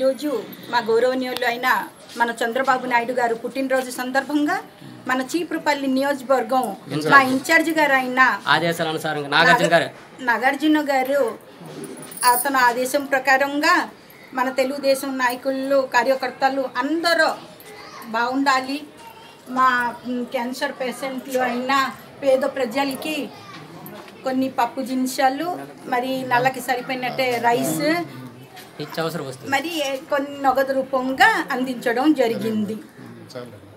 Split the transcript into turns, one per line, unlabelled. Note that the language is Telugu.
ఈరోజు మా గౌరవనీయులు అయిన మన చంద్రబాబు నాయుడు గారు పుట్టినరోజు సందర్భంగా మన చీపురుపల్లి నియోజకవర్గం మా ఇన్ఛార్జ్ గారు అయిన
ఆదేశాల అనుసారంగా నాగార్జున గారు
నాగార్జున గారు అతని ఆదేశం ప్రకారంగా మన తెలుగుదేశం నాయకులు కార్యకర్తలు అందరూ బాగుండాలి మా మ్, క్యాన్సర్ పేషెంట్లు అయిన పేద ప్రజలకి కొన్ని పప్పు దినుసాలు మరి నల్లకి సరిపోయినట్టే రైస్
నిత్యావసర వస్తుంది
మరి కొన్ని నగదు రూపంగా అందించడం జరిగింది
చాలు